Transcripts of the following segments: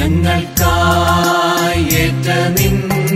ഞങ്ങൾക്കായി ഏറ്റ നിൻ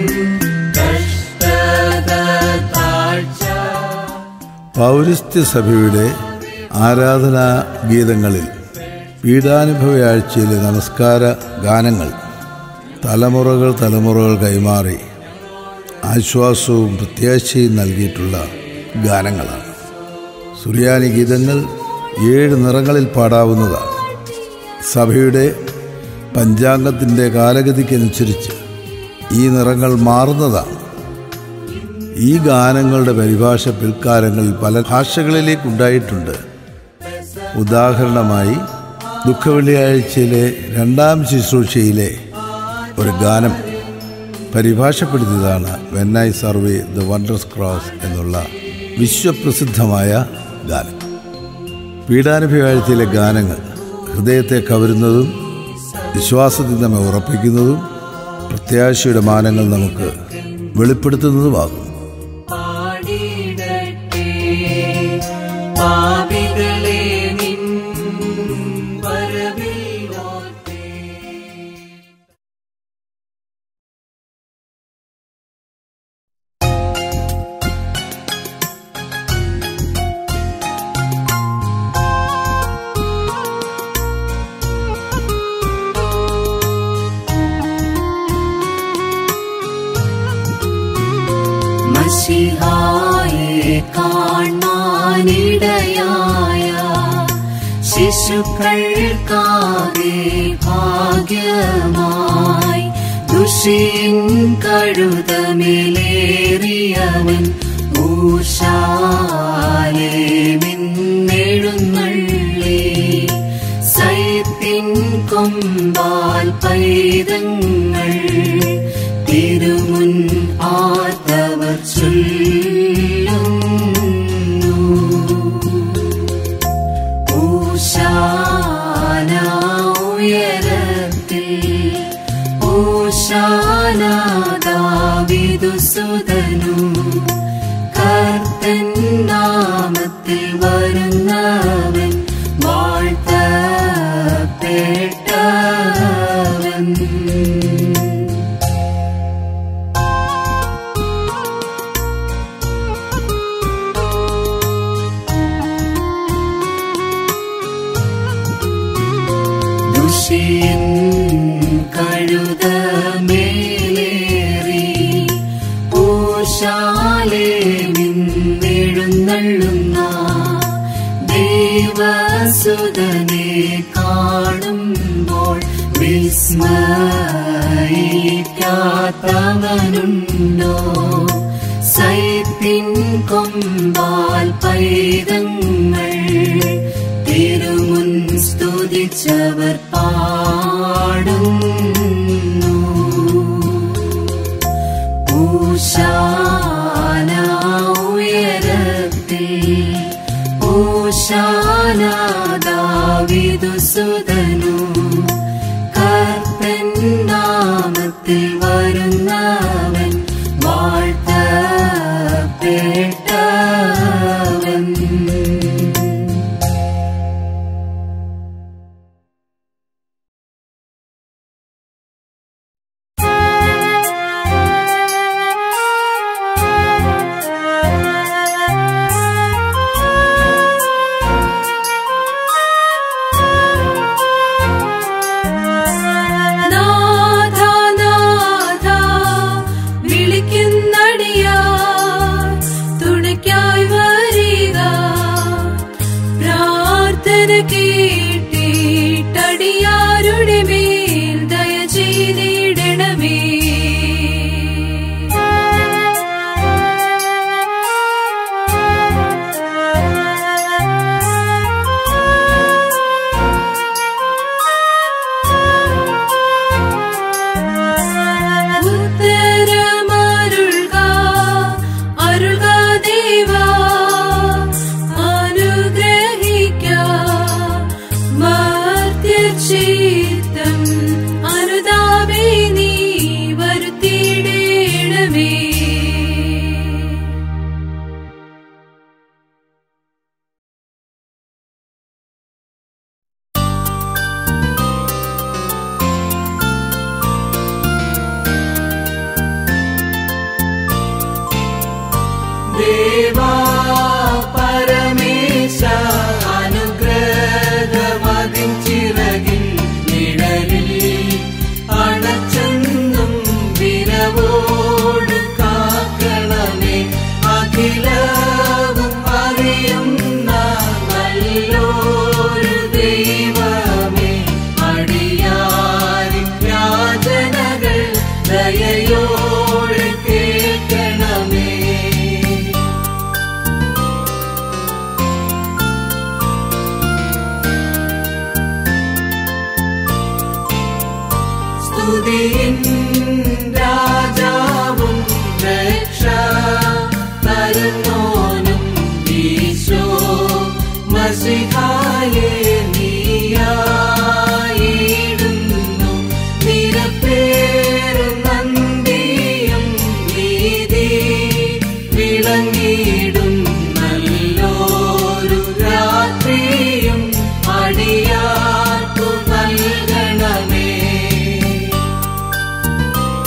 കഷ്ടത താഴ്ച പൗരസ്ത്യ സഭയുടെ ആരാധനാ ഗീതങ്ങളിൽ പീഡാനുഭവയാഴ്ചയിലെ നമസ്കാര ഗാനങ്ങൾ തലമുറകൾ തലമുറകൾ കൈമാറി ആശ്വാസവും പ്രത്യാശയും നൽകിയിട്ടുള്ള ഗാനങ്ങളാണ് സുറിയാനി ഗീതങ്ങൾ ഏഴ് നിറങ്ങളിൽ പാടാവുന്നതാണ് സഭയുടെ പഞ്ചാംഗത്തിൻ്റെ കാലഗതിക്കനുസരിച്ച് ഈ നിറങ്ങൾ മാറുന്നതാണ് ഈ ഗാനങ്ങളുടെ പരിഭാഷ പിൽക്കാലങ്ങളിൽ പല ഭാഷകളിലേക്കുണ്ടായിട്ടുണ്ട് ഉദാഹരണമായി ദുഃഖവെള്ളിയാഴ്ചയിലെ രണ്ടാം ശുശ്രൂഷയിലെ ഒരു ഗാനം പരിഭാഷപ്പെടുത്തിയതാണ് when I survey the wondrous cross എന്നുള്ള വിശ്വപ്രസിദ്ധമായ ഗാനം പീഡാനുഭവാഴ്ചയിലെ ഗാനങ്ങൾ ഹൃദയത്തെ കവരുന്നതും വിശ്വാസത്തിൽ നമ്മെ ഉറപ്പിക്കുന്നതും പ്രത്യാശയുടെ മാനങ്ങൾ നമുക്ക് വെളിപ്പെടുത്തുന്നതുമാകും പാടിടട്ടെ പാപികളെ നിൻ വരവിൽ ഓർത്തേ മഷിഹായെ കാണാനിടയായ ശിശുക്കൾക്കാകെ ഭാഗ്യമായി ദുഷിൻ കഴുതമേലേറിയവൻ ഊഷാലേ മിന്നെഴുന്നള്ളി സൈത്തിൻ കൊമ്പാൽ പൈതങ്ങൾ തിരുമുൻ ആർത്തവർ ചൊല്ലുന്നു ഊശാന ഉയരത്തിൽ ഊശാന ദാവിദുസുതനു കർത്തൻ നാമത്തിൽ വരുന്നവൻ വാഴ്ത്തപ്പെട്ടവൻ ദുഷിയൻ കഴുത മേലേറി ഓശാലേ നിന്നെഴുന്നള്ളുന്ന ദേവസുതനെ കാണുമ്പോൾ വിസ്മയിക്കാത്തവനുണ്ടോ സൈത്തിൻ കൊമ്പാൽ പൈതങ്ങൾ തിരുമുൻ സ്തുതിച്ചവർ പാടുന്നു ഊശാന ഉയരത്തിൽ ഊശാന ദാവിദുസുതനു കർത്തൻ നാമത്തിൽ വരുന്നവൻ വാഴ്ത്തപ്പെട്ടവൻ Thank you. ദേവാ പരമേശ അനുഗ്രഹമതിൻ ചിറകിൻ നിഴലിൽ അണച്ചെന്നും വിരവോട് കാക്കണമേ അഖിലവും അറിയുന്ന നല്ലൊരു ദൈവമേ അടിയാരിൻ യാചനകൾ ദയയോടെ കേൾക്കണമേ സ്തുതിയിൻ രാജാവും രക്ഷ തരുന്നോനും ഈശോ മസിഹായെ നീയായിടുന്നു നിരപ്പേറും നന്ദിയും നീതി വിളങ്ങിയിടും നല്ലോരു രാത്രിയും അടിയാർക്കു നൽകണമേ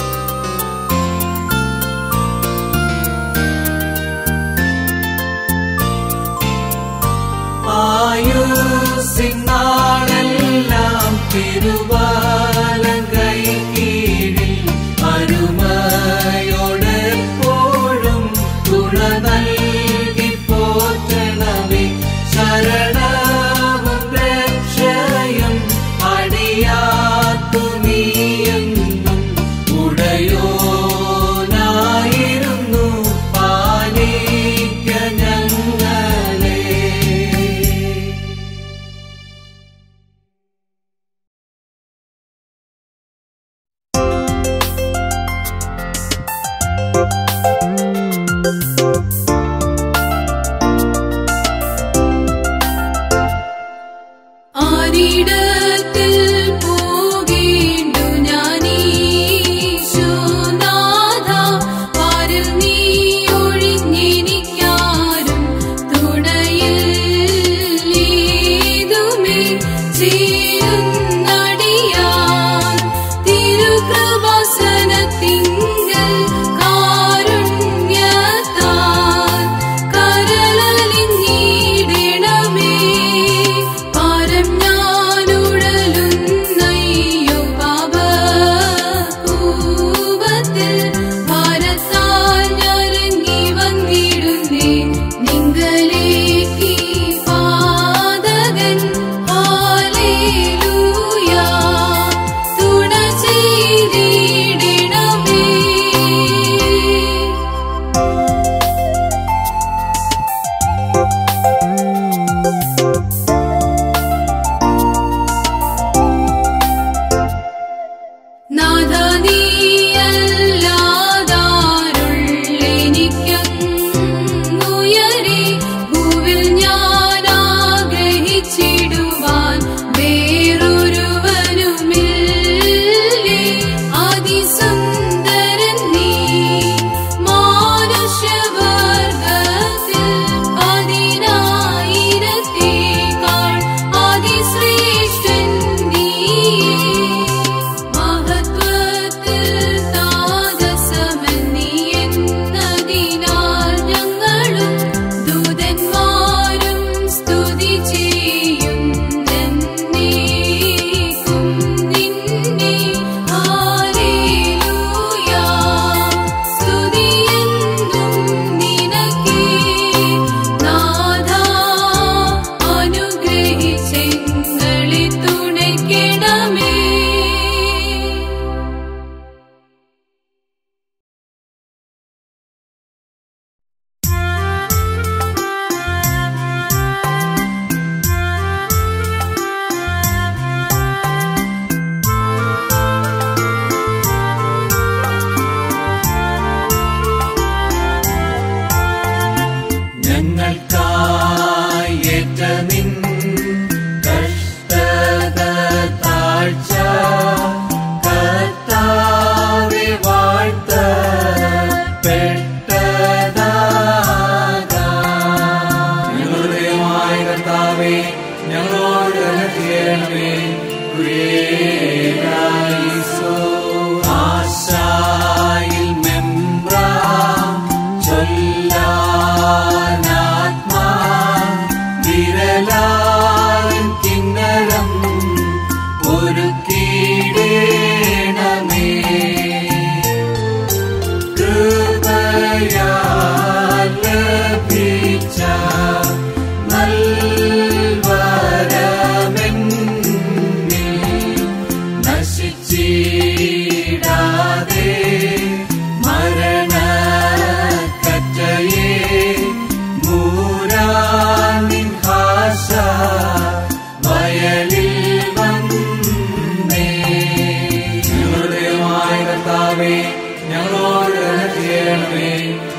കർത്താവേ ഞങ്ങളോട് കരുണ ചെയ്യണമേ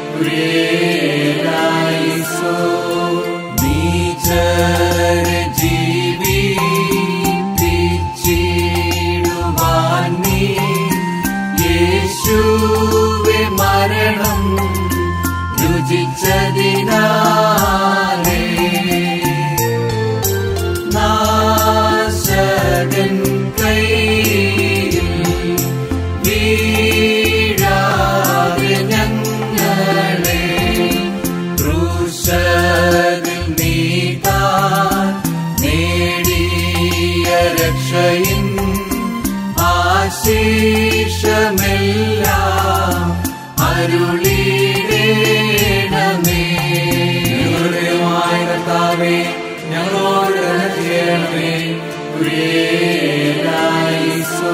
കുരിയേലായിസോ നീചര ജീവിച്ചിടുവാൻ നീ യേശുവെ മരണം രുചിച്ചതിനാലേ നാശകൻ കൈയിൽ വീഴാതെ ഞങ്ങളെ ക്രൂശതിൽ നീതാൻ നേടിയ രക്ഷയിൻ ആശീഷമെല്ലാം അരുളിടേണമേ ഹൃദയമായ കർത്താവേ ഞങ്ങളോട് കരുണ ചെയ്യണമേ കുരിയേലായിസോ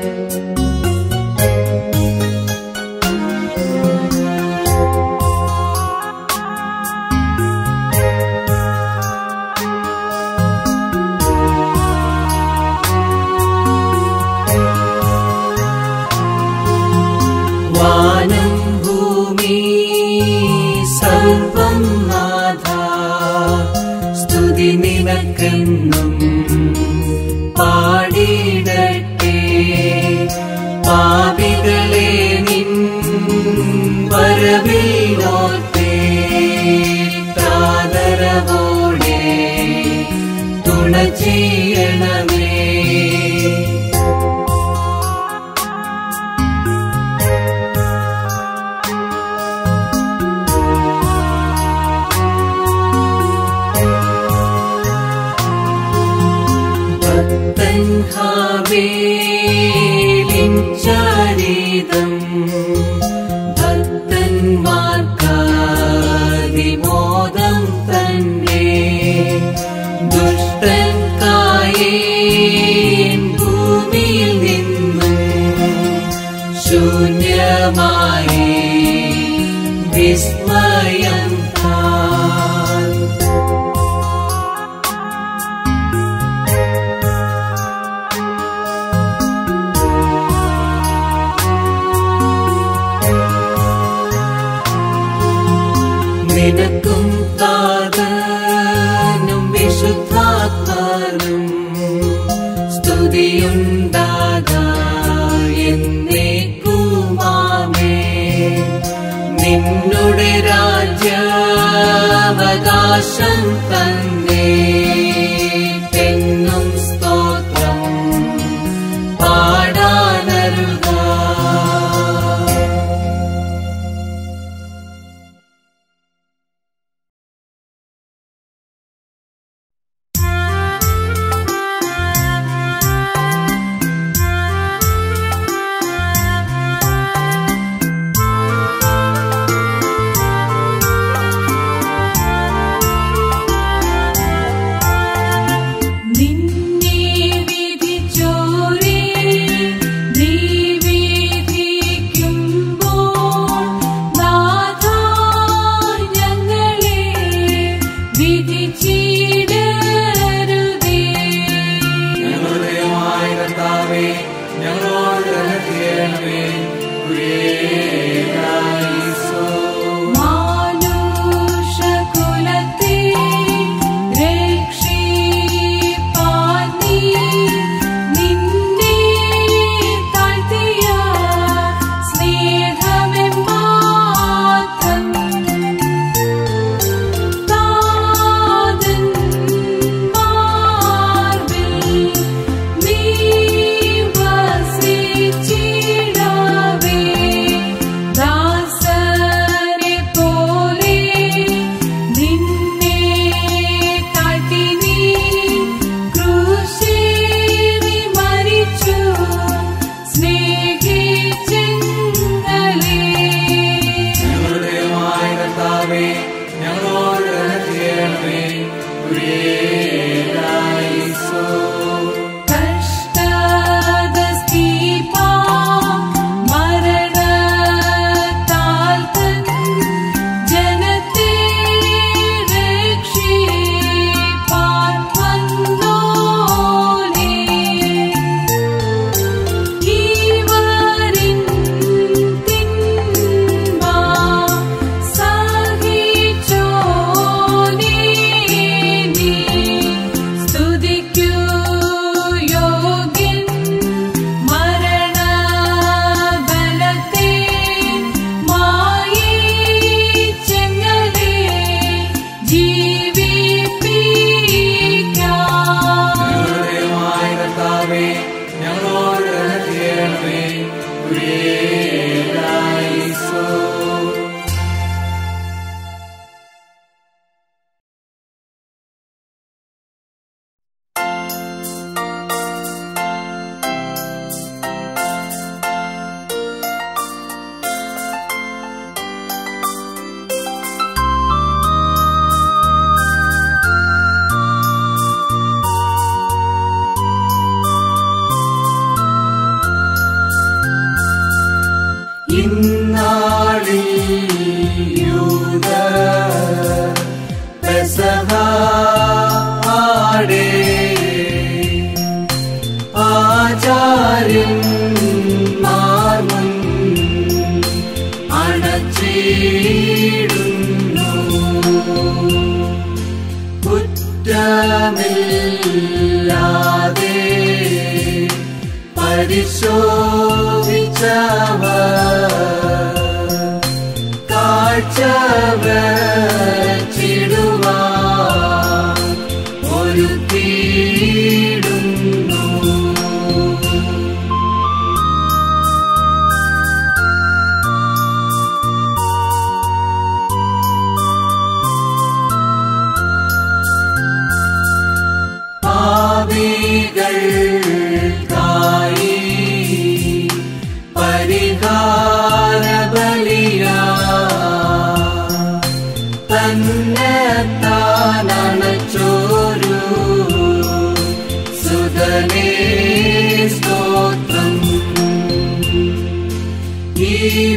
വാനം ഭൂമി സർവം നാഥ സ്തുതി നിനക്കെന്നും പാടിയിടട്ടെ പാപികളെ നിൻ വരവിൽ ഓർത്തേതാദരവോടെ തുണ ചെയ്യണമേ ഭക്തൻ ഹാവേലിൻ ചരിതം ഭക്തന്മാർക്കാതിമോദം തന്നെ ദുഷ്ടൻ കായേൻ ഭൂമിയിൽ നിന്നും ശൂന്യമായി വിസ്മയം താൻ നിനക്കും താതനും വിശുദ്ധാത്മാനും സ്തുതിയുണ്ടാകാമെന്നേക്കുമാമേ നിന്നുടെ രാജ്യാവകാശം തന്നെ എന്നും സ്തോത്രം പാടാനരുക നിന്നെ വിധിച്ചോരേ നീ വിധിക്കുമ്പോൾ നാഥാ ഞങ്ങളെ വിധിച്ചിടരുതേ ഞങ്ങളുടെ ദൈവമായ കർത്താവേ ഞങ്ങളോട് കരുണ ചെയ്യണമേ പ്രിയേശോ മാനുഷകുലത്തെ രക്ഷിപ്പാൻ നീ നിന്നെ താഴ്ത്തിയ സ്നേഹമെമ്മാത്രം താതൻ മാർവിൽ നീ വസിച്ചിടവേ ദാസനെ പോലെ നിന്നെ താഴ്ത്തി നീ ക്രൂശിൽ മരിച്ചു സ്നേഹിച്ചെങ്ങളെ ഞങ്ങളുടെ ദൈവമായ കർത്താവേ ഞങ്ങളോട് കരുണ ചെയ്യണമേ പ്രിയേശോ കഷ്ടദസ്തീപാ മരണത്താൽ തൻ ജനത്തെ രക്ഷിപ്പാൻ വന്നോനേ ഈവരിൻ തിന്മ സഹിച്ചോനേ നീ സ്തുതിക്കൂ യോഗ്യൻ മരണബലത്തെ മായിച്ചെങ്ങളെ ജീവിപ്പിക്കാം ഞങ്ങളുടെ ദൈവമായ കർത്താവേ ഞങ്ങളോട് കരുണ ചെയ്യണമേ പ്രിയേശോ ും ആചാര്യൻ മാർമുൻ അണച്ചിടുന്നു കുറ്റമില്ലാതെ പരിശോധിച്ചവർ കാഴ്ചവച്ചിടുവാൻ ഒരു തീടുന്നു പാപികൾക്കായി പരിഹാര ബലിയാ തന്നെ താനണച്ചോരു സുതനേ സ്തോത്രം ഈ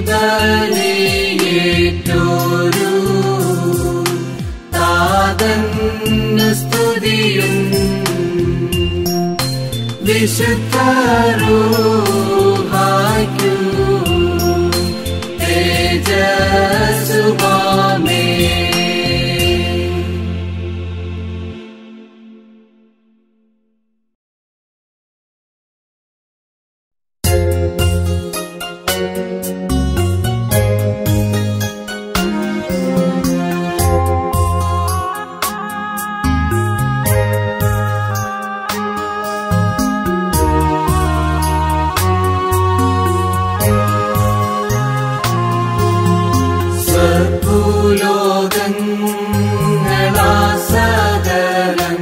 ബലിയേറ്റോരു താതന് സ്തുതിയും വിശുദ്ധരൂഹായ്ക്കു തേജസുമാമേ സർപ്പുലോകങ്ങളാസകലം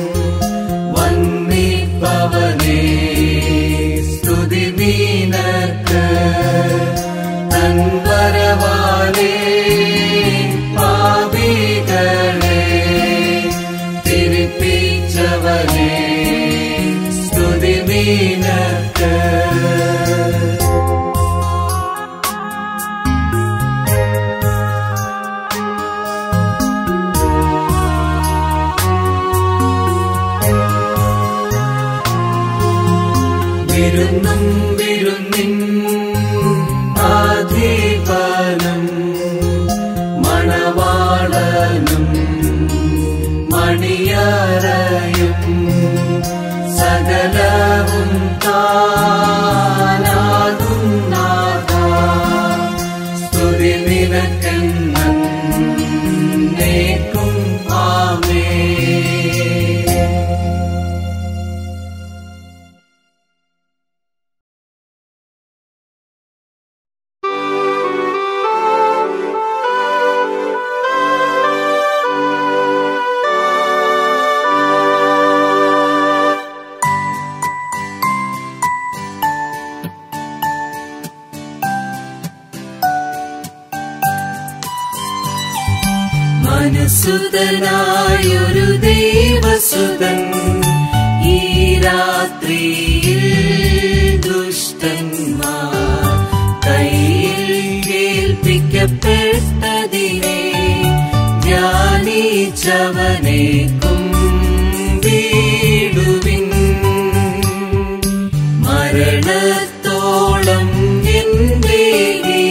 വന്നിപ്പവനേ സ്തുതി നീനക്ക് തൻവരവാലേ പാപികളെ തിരിപ്പിച്ചവനേ സ്തുതി നീനക്ക് വിരുന്നും വിരുന്നിൻ ആധിപനം മണവാളനും മണിയറയും സകലവും താനാകും നാഥ സ്തുതി നിനക്കെന്നേക്കും ആമേ മനസുതനായൊരു ദേവസുതൻ ഈ രാത്രിയിൽ ദുഷ്ടന്മാർ കയ്യിൽ കേൾപ്പിക്കപ്പെട്ടതിനെ ധ്യാനിച്ചവനെ കുമ്പിടുവിൻ മരണത്തോളം എന്റെ ഈ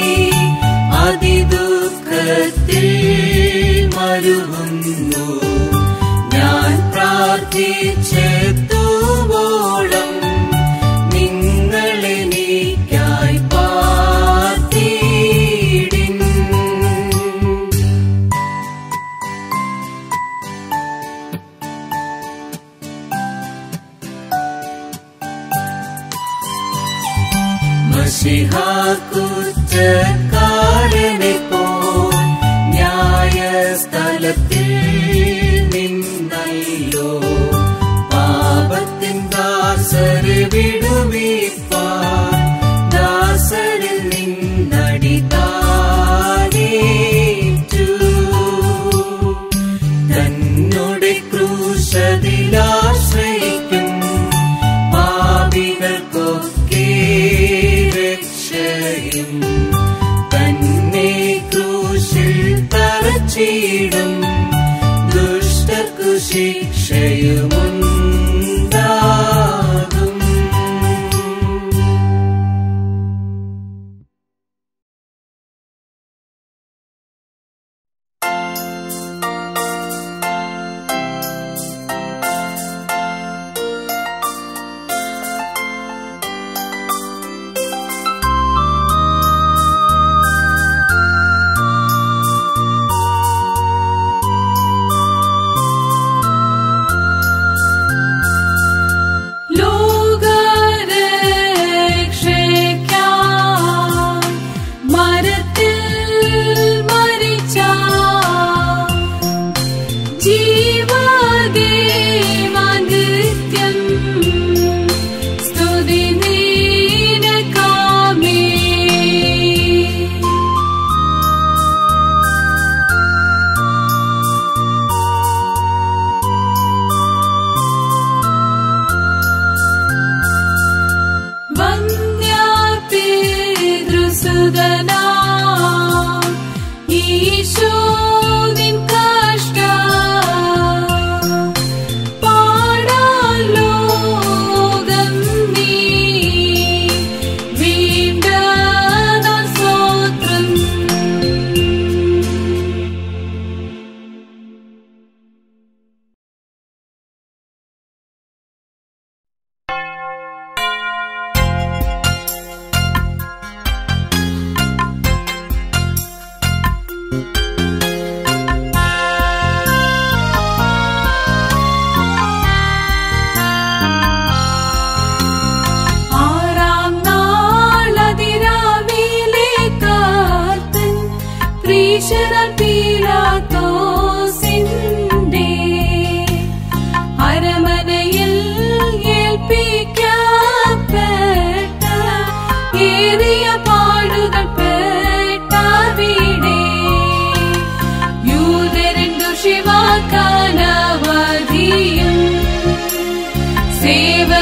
അതിദുഃഖത്തിൽ മരുവുന്നു ഞാൻ പ്രാർത്ഥിച്ചെത്തുവോളം നിങ്ങളെനിക്കായി പാർത്തിടിൻ മഷിഹാക്കുറ്റക്കാരനെ പോ ന്യായസ്ഥലത്തിൽ നിന്നല്ലോ പാപത്തിൻ ദാസരെ വിടുവിപ്പാൻ ദാസരിൽ നിന്നടി താനേറ്റു തന്നോടെ ക്രൂശതിലാശ്രയിക്കും പാപികൾക്കൊക്കെ രക്ഷയും തന്നെ ക്രൂശിൽ തറച്ചിടും ദുഷ്ടർക്കു ശിക്ഷയുമുണ്ടാകും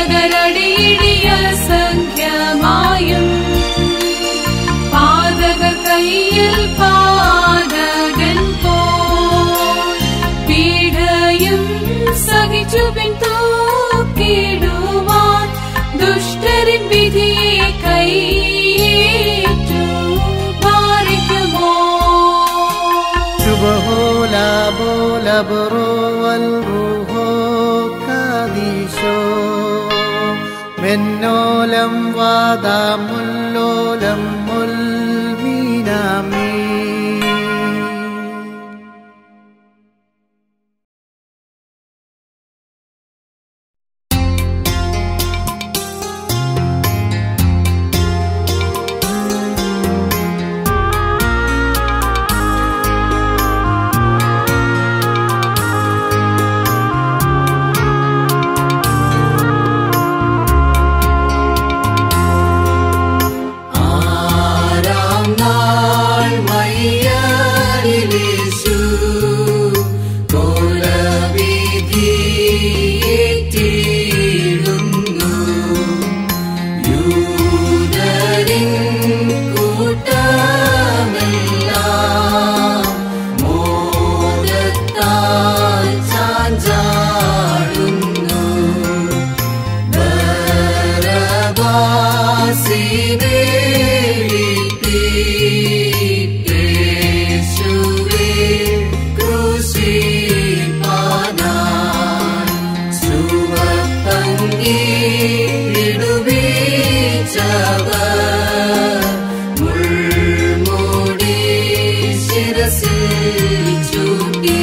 രക്ഷകരടിയിടിയ സംഖ്യമായും പാതകർ കയ്യിൽ പാതകൻ പോ പീഡയും സഹിച്ചു പിന്തൂക്കിടുവാൻ ദുഷ്ടരിൻ വിധിയെ കൈയേറ്റു പാറിക്കുമോ شبهولا بولا برو والروح كاديشو منولم وادا ملولم ملمينامي ആരാം നാൾ മയ്യലിലേശു കൊലവിധിയേറ്റിടുന്നു. യൂദരിൻ കൂട്ടമെല്ലാം മോദത്താൽ ചാഞ്ചാടുന്നു ബരബാസിനെ വിട്ടേശുവേ ക്രൂശിപ്പാനായി ചുവപ്പങ്കിടുവിച്ചവർ മുൾമുടി ശിരസിൽ ചൂട്ടി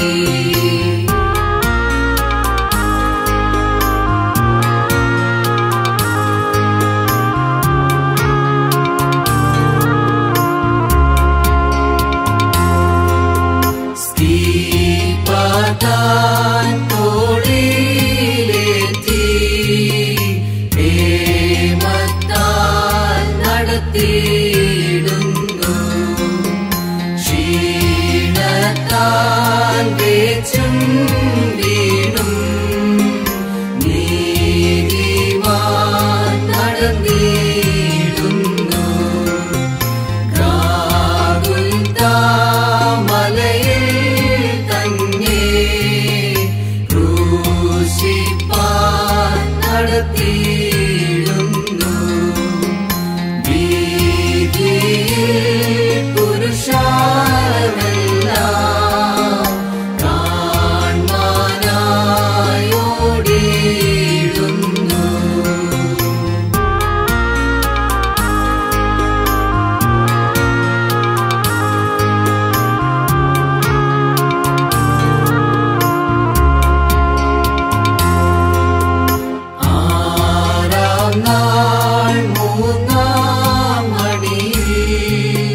സ്കീപതാൻ തോളിലേറ്റി ഹേമത്താൽ നടത്തിയിടുന്നു ക്ഷീണത്താൽ വേച്ചും വീണും നീതിമാൻ നടന്നിടുന്നു മലയിൽ തന്നെ ക്രൂശിപ്പാൻ നടത്തിയിടുന്നു വീതിയിൽ പുരുഷാരെല്ലാം കാൺമാനായോടിയിടുന്നു ആറാം നാൾ മൂന്നാം മണിയിൽ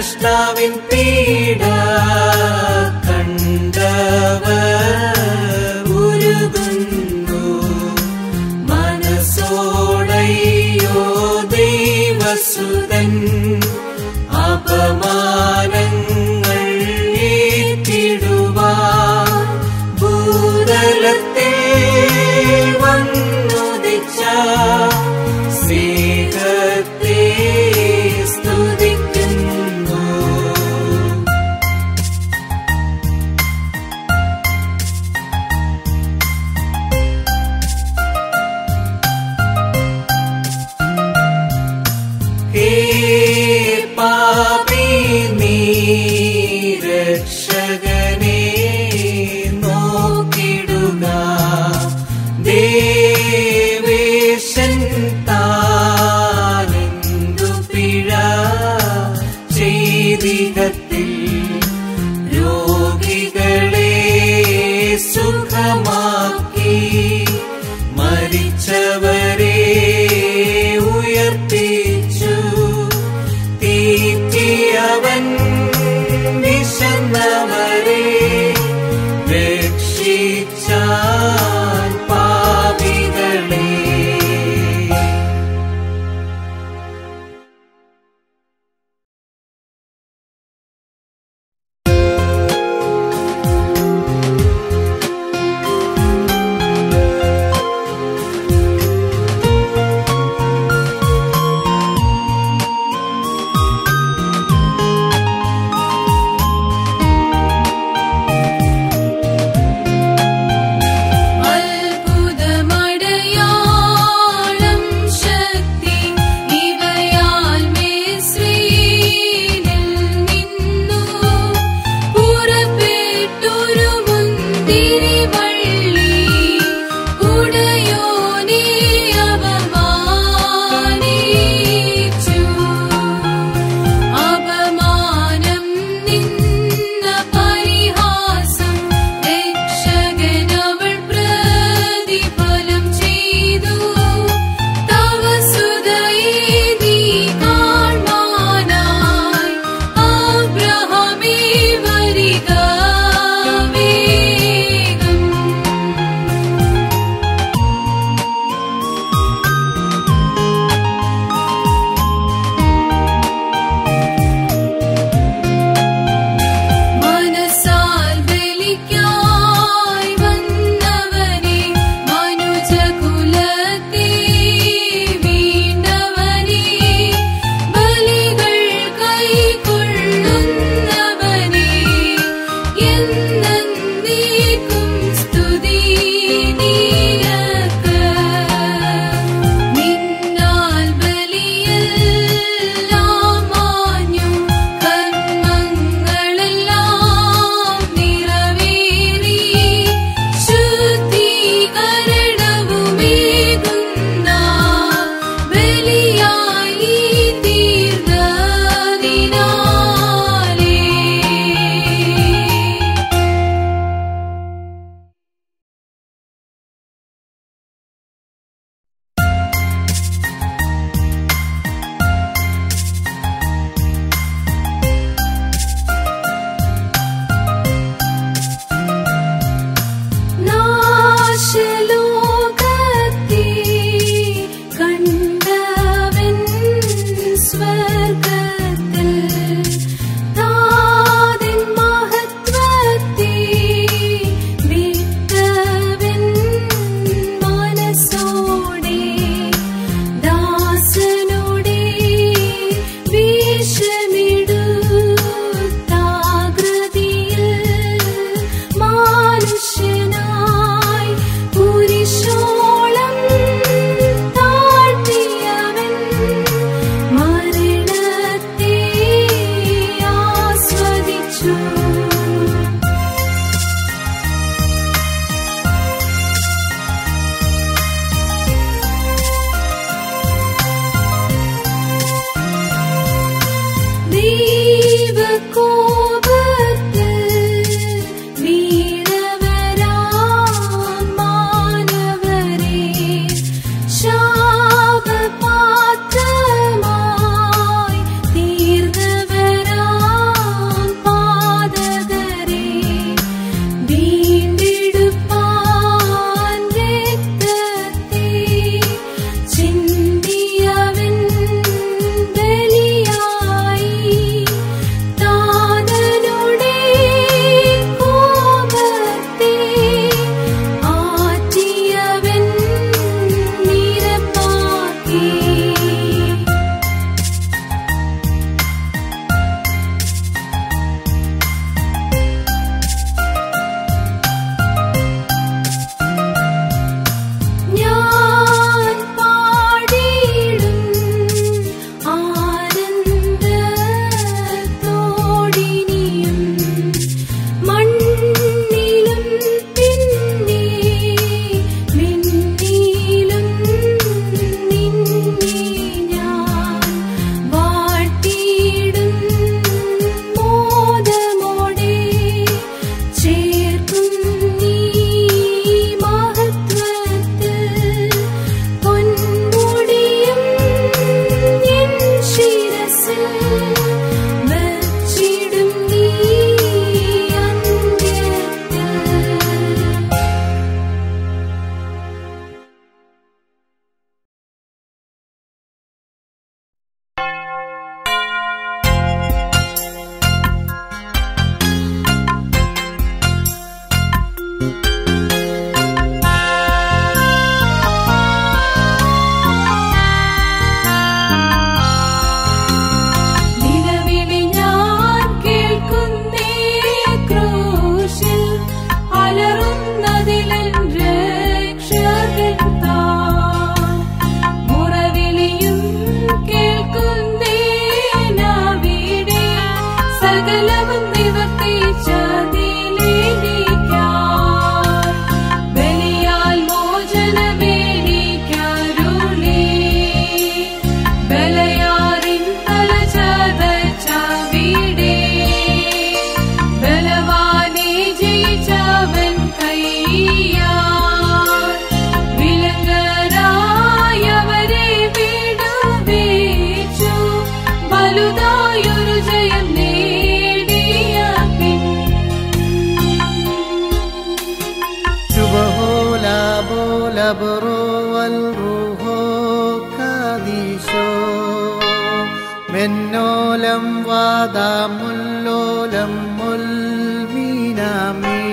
സൃഷ്ടാവിൻ പീഡ കണ്ടവർ ഉരുകുന്നു മനസ്സോടയോ ദൈവസുതൻ അപമാനങ്ങൾ ഏറ്റിടുവാൻ ഭൂതലത്തിൽ വന്നുദിച്ച സ്നേഹത്തെ സ്തുതിക്കുന്നു ഹേ പാപി നീ രക്ഷകനെ നോക്കിടുക ദേവേശൻ താനെന്തു പിഴ ചെയ്തികത്തിൽ രോഗികളെ സുഖമാക്കി മരിച്ചവരെ ഉയർപ്പിച്ചു തീറ്റിയവൻ വിശന്നവരെ രക്ഷിച്ചാൻ പാപികളെ സകലവും നിവർത്തിച്ച നീലേനിക്കാർ ബലിയാൽ മോചനമേനിക്കരുളി ബലയാറിൻ തല ചതച്ചവിടെ ബലവാനെ ജയിച്ചവൻ കയ്യാൽ വിലങ്ങരായവരെ വിടുവിച്ചു വലുതായൊരു ജയം നേടിയ പിൻ شبه لابو لبرو والروح كاديشو منولم واداملولم المينامي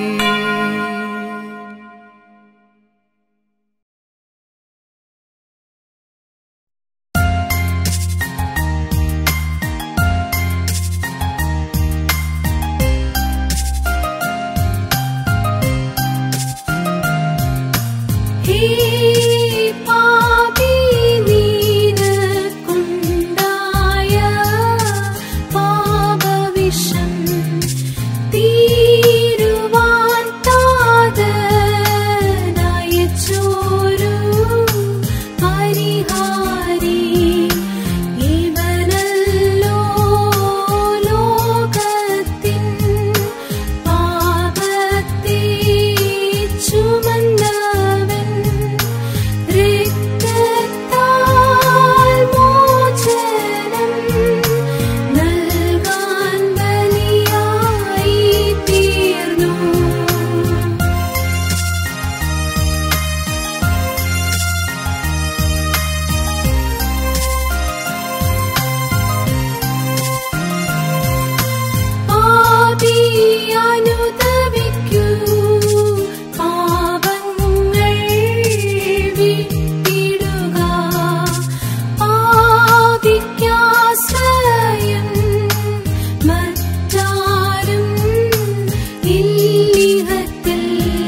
ഹേ പാപി നീനക്കുണ്ടായ പാപവിഷം തീരുവാൻ താതനയച്ചോരു പരിഹാരി ഇവനല്ലോ ലോകത്തിൻ പാപത്തെ ചുമന്നവൻ രക്തത്താൽ മോചനം നൽകാൻ ബലിയായി തീർന്നു പാപിയനുതപിക്കൂ പാപങ്ങൾ വിട്ടിടുക പാപിക്കാശ്രയം മറ്റാരും ഇല്ലിഹത്തിൽ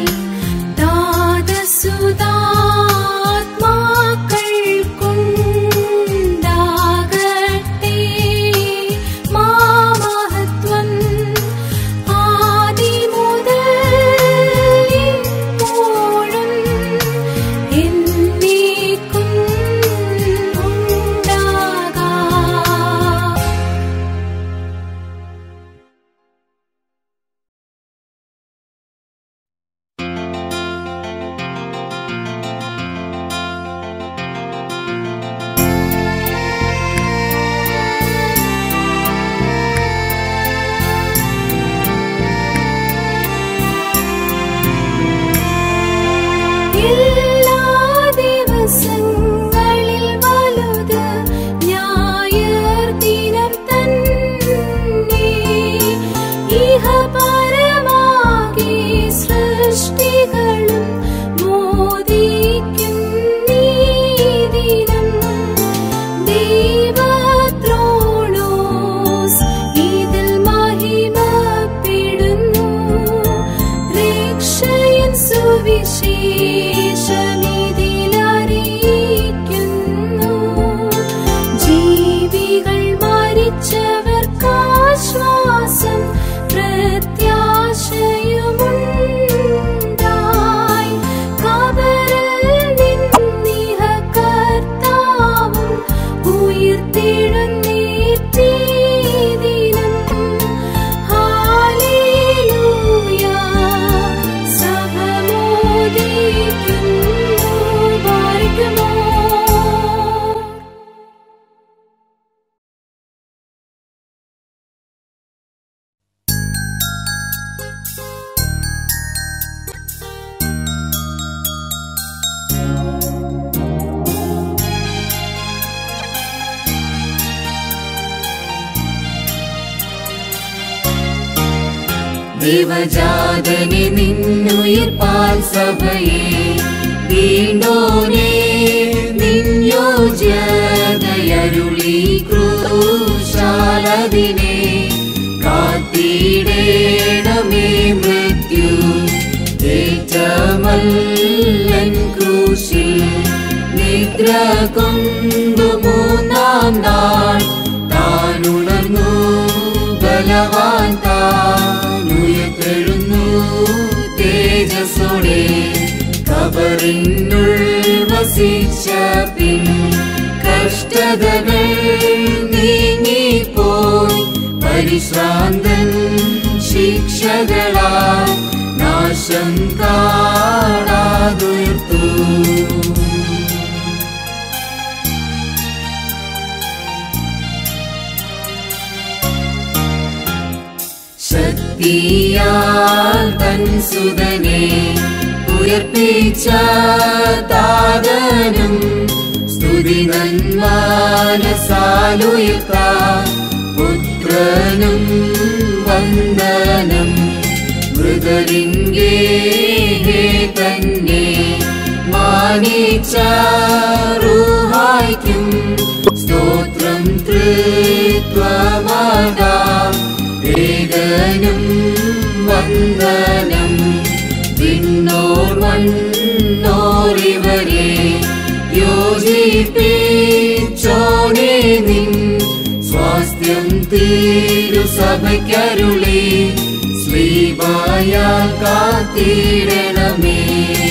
ദാദസുതാത്മാക്കൾ കൊണ്ടാകട്ടെ മാമഹത്വം ആദിമുതൽ ഇപ്പോഴും എന്നേക്കും ഉണ്ടാകാം എല്ലാ ദിവസങ്ങളിൽ വലുത് ഞായർ ദിനം തന്നെ ഇഹപരമാകെ സൃഷ്ടികളും മോദിക്കും നീ ദിനം ദൈവത്രോണോസ് ഇതിൽ മഹിമപ്പെടുന്നു രക്ഷയൻ സുവിശേഷമിതിലറിയിക്കുന്നു ജീവികൾ മരിച്ചവർക്കാശ്വാസം പ്രത്യാശയുമുണ്ടായി കബറിൽ നിന്നിഹ കർത്താവും ഉയിർത്തെഴുന്നേറ്റേ ദിനം ഹാലേലൂയ സഭമോദിക്കുന്നു പാർക്കുമോ ദേവജാതനെ നിന്നുയിർപ്പാൽ സഭയെ വീണ്ടോനെ നിന്യോജ്യതയരുളി ക്രൂശാലതിനെ കാത്തിടേണമേ മൃത്യു ഏറ്റമല്ലൻ ക്രൂശിൽ നിദ്ര കൊണ്ടു മൂന്നാം നാൾ താനുണർന്നു ബലവാൻ താനുയർത്തെഴുന്നു തേജസ്സോടെ കബറിനുൾ വസിച്ച പിൻ കഷ്ടതകൾ നീങ്ങിപ്പോയി പരിശ്രാന്തൻ ശിക്ഷകളാ നാശം കാണാതുയർത്തു ശക്തിയാൽ തൻ സുതനെ ഉയർപ്പിച്ച താതനും സ്തുതി നന്മാനസാലുയർത്ത പുത്രനും വന്ദനം മൃതരിങ്കേ തന്നെ മാനിച്ച റുഹായ്ക്കും സ്തോത്രം തൃത്വമാകാം ഏകനും വന്ദനം വിണ്ണോർ മണ്ണോറിവരെ യോജിപ്പിച്ചോണേ നിൻ സ്വാസ്ഥ്യം തീരുസഭയ്ക്കരുളി ശ്രീമായ കാത്തിടണമേ